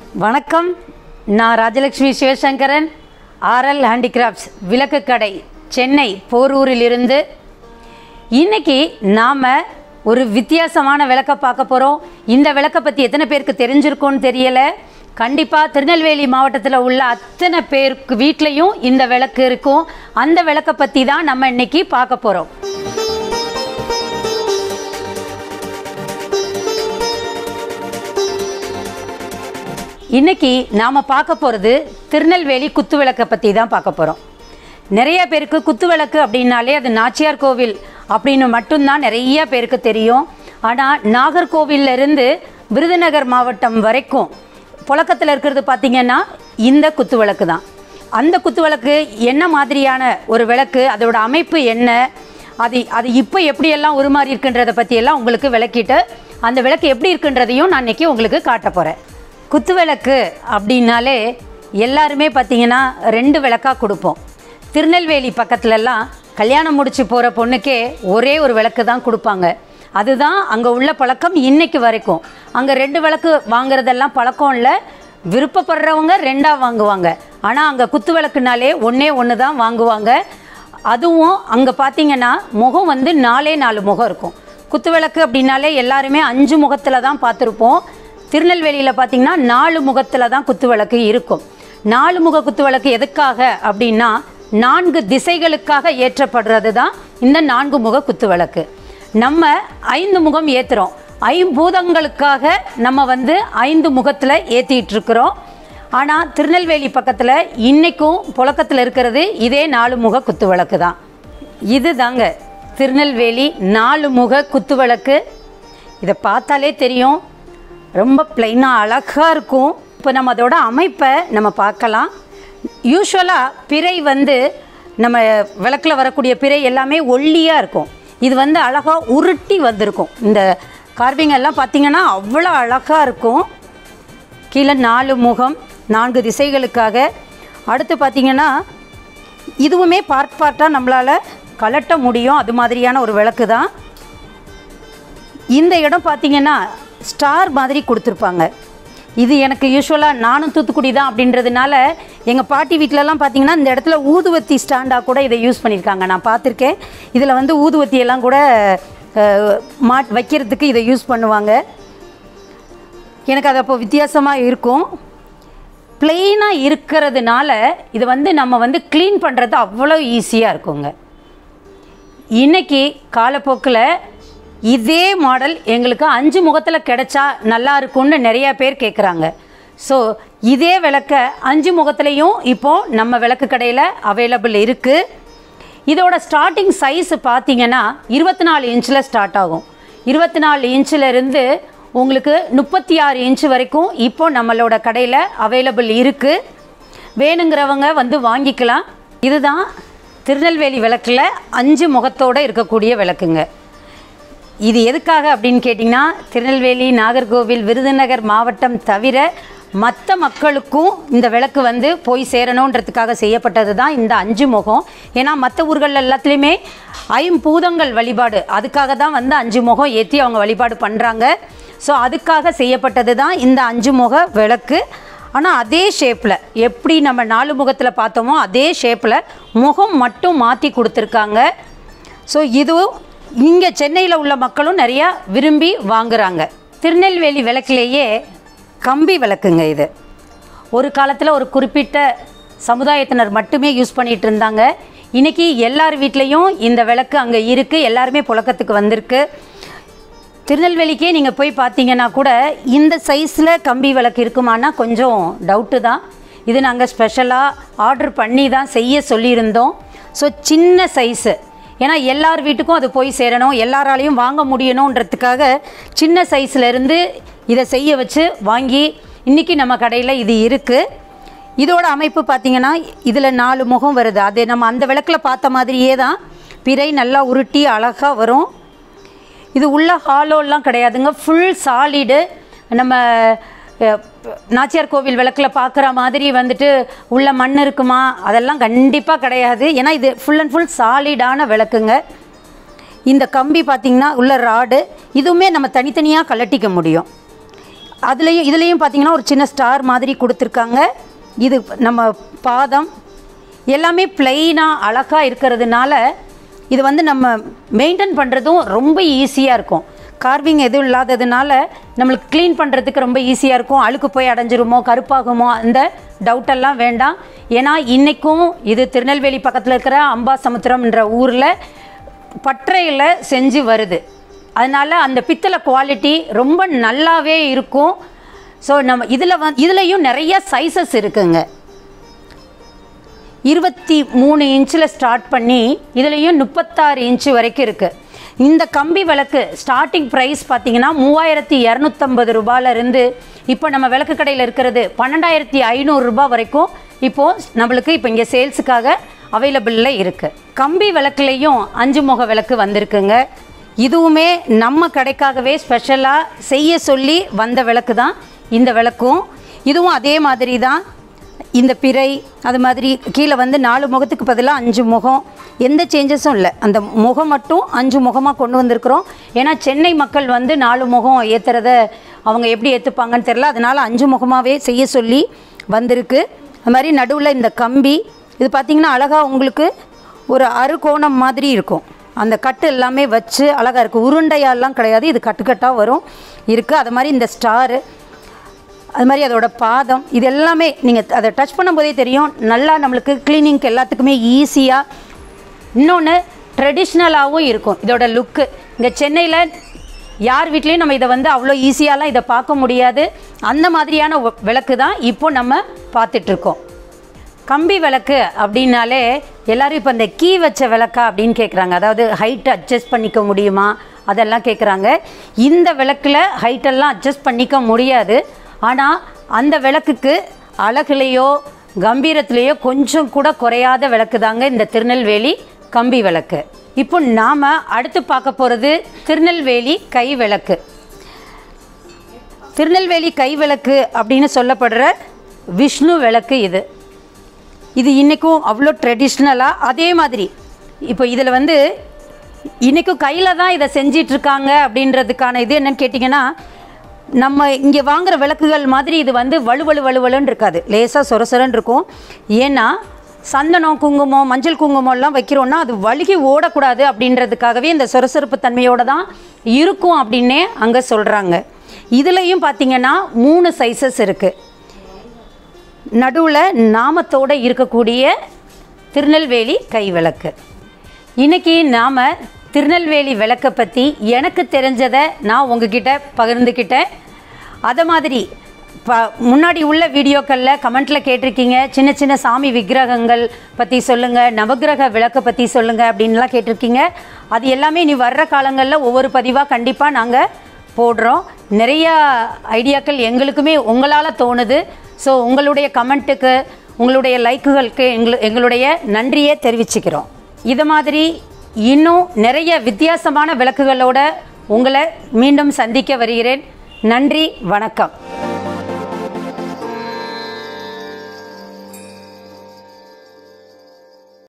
வணக்கம் நான் Rajalakshmi Sivasankaran RL handicrafts விளக்கு கடை சென்னை போரூரிலிருந்து இன்னைக்கு நாம் ஒரு வித்தியாசமான விளக்க பார்க்க போகிறோம் இந்த விளக்கை பற்றி எத்தனை பேருக்கு தெரிஞ்சிருக்கும்னு தெரியலை கண்டிப்பாக திருநெல்வேலி மாவட்டத்தில் உள்ள அத்தனை பேருக்கு வீட்லேயும் இந்த விளக்கு இருக்கும் அந்த விளக்கை பற்றி தான் நம்ம இன்னைக்கு பார்க்க போகிறோம் இன்னைக்கு நாம் பார்க்க போகிறது திருநெல்வேலி குத்து விளக்கை பற்றி தான் பார்க்க போகிறோம் நிறைய பேருக்கு குத்து விளக்கு அப்படின்னாலே அது நாச்சியார் கோவில் அப்படின்னு மட்டும்தான் நிறைய பேருக்கு தெரியும் ஆனால் நாகர்கோவில்ல இருந்து விருதுநகர் மாவட்டம் வரைக்கும் புழக்கத்தில் இருக்கிறது பார்த்திங்கன்னா இந்த குத்து விளக்கு தான் அந்த குத்து விளக்கு என்ன மாதிரியான ஒரு விளக்கு அதோட அமைப்பு என்ன அது அது இப்போ எப்படியெல்லாம் உருமாறி இருக்குன்றதை பற்றியெல்லாம் உங்களுக்கு விளக்கிட்டு அந்த விளக்கு எப்படி இருக்குன்றதையும் நான் இன்னைக்கு உங்களுக்கு காட்ட போகிறேன் குத்துவிளக்கு அப்படின்னாலே எல்லாருமே பார்த்தீங்கன்னா ரெண்டு விளக்காக கொடுப்போம் திருநெல்வேலி பக்கத்துலலாம் கல்யாணம் முடிச்சு போகிற பொண்ணுக்கே ஒரே ஒரு விளக்கு தான் கொடுப்பாங்க அதுதான் அங்கே உள்ள பழக்கம் இன்னைக்கு வரைக்கும் அங்கே ரெண்டு விளக்கு வாங்குறதெல்லாம் பழக்கம் இல்லை விருப்பப்படுறவங்க ரெண்டாக வாங்குவாங்க ஆனால் அங்கே குத்து விளக்குனாலே ஒன்றே ஒன்று தான் வாங்குவாங்க அதுவும் அங்கே பார்த்தீங்கன்னா முகம் வந்து நாலே நாலு முகம் இருக்கும் குத்து விளக்கு அப்படின்னாலே எல்லாருமே அஞ்சு முகத்தில் தான் பார்த்துருப்போம் திருநெல்வேலியில் பார்த்தீங்கன்னா நாலு முகத்தில் தான் குத்து விளக்கு இருக்கும் நாலு முக குத்து விளக்கு எதுக்காக அப்படின்னா நான்கு திசைகளுக்காக ஏற்றப்படுறது தான் இந்த நான்கு முக குத்து விளக்கு நம்ம ஐந்து முகம் ஏற்றுறோம் ஐம்பூதங்களுக்காக நம்ம வந்து ஐந்து முகத்தில் ஏற்றிட்டு இருக்கிறோம் ஆனால் திருநெல்வேலி பக்கத்தில் இன்றைக்கும் புழக்கத்தில் இருக்கிறது இதே நாலு முக குத்து விளக்கு தான் இது தாங்க திருநெல்வேலி நாலு முக குத்து விளக்கு இதை பார்த்தாலே தெரியும் ரொம்ப பிளைனாக அழகாக இருக்கும் இப்போ நம்ம அதோட அமைப்பை நம்ம பார்க்கலாம் யூஸ்வலாக பிறை வந்து நம்ம விளக்கில் வரக்கூடிய பிறை எல்லாமே ஒல்லியாக இருக்கும் இது வந்து அழகாக உருட்டி வந்திருக்கும் இந்த கார்விங் எல்லாம் பார்த்திங்கன்னா அவ்வளோ அழகாக இருக்கும் கீழே நாலு முகம் நான்கு திசைகளுக்காக அடுத்து பார்த்திங்கன்னா இதுவுமே பார்ட் பார்ட்டாக நம்மளால் கலட்ட முடியும் அது மாதிரியான ஒரு விளக்கு தான் இந்த இடம் பார்த்தீங்கன்னா ஸ்டார் மாதிரி கொடுத்துருப்பாங்க இது எனக்கு யூஸ்வலாக நானும் தூத்துக்குடி தான் அப்படின்றதுனால எங்கள் பாட்டி வீட்டிலலாம் பார்த்தீங்கன்னா இந்த இடத்துல ஊதுவத்தி ஸ்டாண்டாக கூட இதை யூஸ் பண்ணியிருக்காங்க நான் பார்த்துருக்கேன் இதில் வந்து ஊதுவத்தி எல்லாம் கூட அஹ், மாட் வைக்கிறதுக்கு இதை யூஸ் பண்ணுவாங்க எனக்கு அது அப்போ வித்தியாசமாக இருக்கும் பிளெயினாக இருக்கிறதுனால இது வந்து நம்ம வந்து க்ளீன் பண்ணுறது அவ்வளோ ஈஸியாக இருக்குங்க இன்னைக்கு காலப்போக்கில் இதே மாடல் எங்களுக்கு அஞ்சு முகத்தில் கிடைச்சா நல்லா இருக்கும்னு நிறைய பேர் கேட்குறாங்க ஸோ இதே விளக்க அஞ்சு முகத்துலேயும் இப்போது நம்ம விளக்கு கடையில் அவைலபிள் இருக்குது இதோட ஸ்டார்டிங் சைஸ் பார்த்தீங்கன்னா இருபத்தி நாலு இன்ச்சில் ஸ்டார்ட் ஆகும் இருபத்தி நாலு இன்ச்சில் இருந்து உங்களுக்கு முப்பத்தி ஆறு இன்ச்சு வரைக்கும் இப்போ நம்மளோட கடையில் அவைலபிள் இருக்குது வேணுங்கிறவங்க வந்து வாங்கிக்கலாம் இதுதான் திருநெல்வேலி விளக்கில் அஞ்சு முகத்தோடு இருக்கக்கூடிய விளக்குங்க இது எதுக்காக அப்படின்னு கேட்டிங்கன்னா திருநெல்வேலி நாகர்கோவில் விருதுநகர் மாவட்டம் தவிர மற்ற மக்களுக்கும் இந்த விளக்கு வந்து போய் சேரணுன்றதுக்காக செய்யப்பட்டது தான் இந்த அஞ்சு முகம் ஏன்னா மற்ற ஊர்கள் எல்லாத்துலேயுமே ஐம்பூதங்கள் வழிபாடு அதுக்காக தான் வந்து அஞ்சு முகம் ஏற்றி அவங்க வழிபாடு பண்ணுறாங்க ஸோ அதுக்காக செய்யப்பட்டது தான் இந்த அஞ்சு முக விளக்கு ஆனால் அதே ஷேப்பில் எப்படி நம்ம நாலு முகத்தில் பார்த்தோமோ அதே ஷேப்பில் முகம் மட்டும் மாற்றி கொடுத்துருக்காங்க ஸோ இதுவும் இங்கே சென்னையில் உள்ள மக்களும் நிறையா விரும்பி வாங்குறாங்க திருநெல்வேலி விளக்குலேயே கம்பி விளக்குங்க இது ஒரு காலத்தில் ஒரு குறிப்பிட்ட சமுதாயத்தினர் மட்டுமே யூஸ் பண்ணிகிட்டு இருந்தாங்க இன்றைக்கி எல்லார் வீட்லேயும் இந்த விளக்கு அங்கே இருக்குது எல்லாருமே புழக்கத்துக்கு வந்திருக்கு திருநெல்வேலிக்கே நீங்கள் போய் பார்த்தீங்கன்னா கூட இந்த சைஸில் கம்பி விளக்கு இருக்குமானா கொஞ்சம் டவுட்டு தான் இது நாங்கள் ஸ்பெஷலாக ஆர்டர் பண்ணி தான் செய்ய சொல்லியிருந்தோம் ஸோ சின்ன சைஸு ஏன்னா எல்லார் வீட்டுக்கும் அது போய் சேரணும் எல்லாராலையும் வாங்க முடியணுன்றதுக்காக சின்ன சைஸ்ல இருந்து இதை செய்ய வச்சு வாங்கி இன்றைக்கி நம்ம கடையில் இது இருக்குது இதோட அமைப்பு பார்த்தீங்கன்னா இதில் நாலு முகம் வருது அது நம்ம அந்த விளக்கில் பார்த்த மாதிரியே தான் பிறை நல்லா உருட்டி அழகாக வரும் இது உள்ள ஹாலோலாம் கிடையாதுங்க ஃபுல் சாலிடு நம்ம அஹ், நாச்சியார் கோவில் விளக்கில் பார்க்குற மாதிரி வந்துட்டு உள்ள மண் இருக்குமா அதெல்லாம் கண்டிப்பாக கிடையாது ஏன்னா இது ஃபுல் அண்ட் ஃபுல் சாலிடான விளக்குங்க இந்த கம்பி பார்த்திங்கன்னா உள்ள ராடு இதுவுமே நம்ம தனித்தனியாக கலட்டிக்க முடியும் அதுலேயும் இதுலேயும் பார்த்தீங்கன்னா ஒரு சின்ன ஸ்டார் மாதிரி கொடுத்துருக்காங்க இது நம்ம பாதம் எல்லாமே பிளெயினாக அழகாக இருக்கிறதுனால இது வந்து நம்ம மெயின்டைன் பண்ணுறதும் ரொம்ப ஈஸியாக இருக்கும் கார்விங் எதுவும் இல்லாததுனால நம்மளுக்கு க்ளீன் பண்ணுறதுக்கு ரொம்ப ஈஸியாக இருக்கும் அழுக்கு போய் அடைஞ்சிருமோ கருப்பாகுமோ அந்த டவுட்டெல்லாம் வேண்டாம் ஏன்னா இன்றைக்கும் இது திருநெல்வேலி பக்கத்தில் இருக்கிற அம்பாசமுத்திரம்ன்ற ஊரில் பட்டறையில் செஞ்சு வருது அதனால் அந்த பித்தளை குவாலிட்டி ரொம்ப நல்லாவே இருக்கும் ஸோ நம்ம இதில் வந்து இதுலேயும் நிறைய சைஸஸ் இருக்குங்க இருபத்தி மூணு இன்ச்சில் ஸ்டார்ட் பண்ணி இதுலேயும் முப்பத்தாறு இன்ச்சு வரைக்கும் இருக்குது இந்த கம்பி விளக்கு ஸ்டார்டிங் ப்ரைஸ் பார்த்தீங்கன்னா மூவாயிரத்தி இரநூத்தம்பது ரூபாயிலிருந்து இப்போ நம்ம விளக்கு கடையில் இருக்கிறது பன்னெண்டாயிரத்தி ஐநூறுரூபா வரைக்கும் இப்போது நம்மளுக்கு இப்போ இங்கே சேல்ஸுக்காக அவைலபிளில் இருக்குது கம்பி விளக்குலேயும் அஞ்சு முக விளக்கு வந்திருக்குங்க இதுவுமே நம்ம கடைக்காகவே ஸ்பெஷலாக செய்ய சொல்லி வந்த விளக்கு தான் இந்த விளக்கும் இதுவும் அதே மாதிரி தான் இந்த பிறை அது மாதிரி கீழே வந்து நாலு முகத்துக்கு பதிலாக அஞ்சு முகம் எந்த சேஞ்சஸும் இல்லை அந்த முகம் மட்டும் அஞ்சு முகமாக கொண்டு வந்திருக்கிறோம் ஏன்னா சென்னை மக்கள் வந்து நாலு முகம் ஏற்றுறத அவங்க எப்படி ஏற்றுப்பாங்கன்னு தெரில அதனால் அஞ்சு முகமாகவே செய்ய சொல்லி வந்திருக்கு அது மாதிரி நடுவில் இந்த கம்பி இது பார்த்திங்கன்னா அழகாக உங்களுக்கு ஒரு அறுகோணம் மாதிரி இருக்கும் அந்த கட்டு எல்லாமே வச்சு அழகாக இருக்குது உருண்டையாலாம் கிடையாது இது கட்டுக்கட்டாக வரும் இருக்குது அது மாதிரி இந்த ஸ்டாரு அது மாதிரி அதோட பாதம் இது எல்லாமே நீங்கள் அதை டச் பண்ணும்போதே தெரியும் நல்லா நம்மளுக்கு க்ளீனிங்க்கு எல்லாத்துக்குமே ஈஸியாக இன்னொன்று ட்ரெடிஷ்னலாகவும் இருக்கும் இதோட லுக்கு இங்கே சென்னையில் யார் வீட்லேயும் நம்ம இதை வந்து அவ்வளோ ஈஸியாலாம் இதை பார்க்க முடியாது அந்த மாதிரியான ஒ- விளக்கு தான் இப்போ நம்ம பார்த்துட்ருக்கோம் கம்பி விளக்கு அப்படின்னாலே எல்லாரும் இப்போ இந்த கீ வச்ச விளக்கா அப்படின்னு கேட்குறாங்க அதாவது ஹைட் அட்ஜஸ்ட் பண்ணிக்க முடியுமா அதெல்லாம் கேட்குறாங்க இந்த விளக்கில் ஹைட்டெல்லாம் அட்ஜஸ்ட் பண்ணிக்க முடியாது ஆனால் அந்த விளக்குக்கு அழகுலேயோ கம்பீரத்திலேயோ கொஞ்சம் கூட குறையாத விளக்கு தாங்க இந்த திருநெல்வேலி கம்பி விளக்கு இப்போ நாம் அடுத்து பார்க்க போகிறது திருநெல்வேலி கை விளக்கு திருநெல்வேலி கை விளக்கு அப்படின்னு சொல்லப்படுற விஷ்ணு விளக்கு இது இது இன்றைக்கும் அவ்வளோ ட்ரெடிஷ்னலாக அதே மாதிரி இப்போ இதில் வந்து இன்றைக்கும் கையில் தான் இதை செஞ்சிட்டு இருக்காங்க அப்படின்றதுக்கான இது என்னன்னு கேட்டிங்கன்னா நம்ம இங்கே வாங்குற விளக்குகள் மாதிரி இது வந்து வலுவலு வலுவலுன்னு இருக்காது லேசாக சொர சொரன்னு இருக்கும் ஏன்னா சந்தனம் குங்குமம் மஞ்சள் குங்குமம்லாம் வைக்கிறோன்னா அது வழுகி ஓடக்கூடாது அப்படின்றதுக்காகவே இந்த சொரசொரப்பு தன்மையோடு தான் இருக்கும் அப்படின்னே அங்கே சொல்கிறாங்க இதுலேயும் பார்த்தீங்கன்னா மூணு சைஸஸ் இருக்குது நடுவில் நாமத்தோட இருக்கக்கூடிய திருநெல்வேலி கை விளக்கு இன்னைக்கு நாம் திருநெல்வேலி விளக்கை பற்றி எனக்கு தெரிஞ்சதை நான் உங்ககிட்ட பகிர்ந்துக்கிட்டேன் அதை மாதிரி ப முன்னாடி உள்ள வீடியோக்களில் கமெண்ட்டில் கேட்டிருக்கீங்க சின்ன சின்ன சாமி விக்கிரகங்கள் பற்றி சொல்லுங்கள் நவக்கிரக விளக்கை பற்றி சொல்லுங்கள் அப்படின்லாம் கேட்டிருக்கீங்க அது எல்லாமே நீ வர்ற காலங்களில் ஒவ்வொரு பதிவாக கண்டிப்பாக நாங்கள் போடுறோம் நிறைய ஐடியாக்கள் எங்களுக்குமே உங்களால் தோணுது ஸோ உங்களுடைய கமெண்ட்டுக்கு உங்களுடைய லைக்குகளுக்கு எங்களு எங்களுடைய நன்றியை தெரிவிச்சுக்கிறோம் இது மாதிரி இன்னும் நிறைய வித்தியாசமான விளக்குகளோட உங்களை மீண்டும் சந்திக்க வருகிறேன் நன்றி வணக்கம்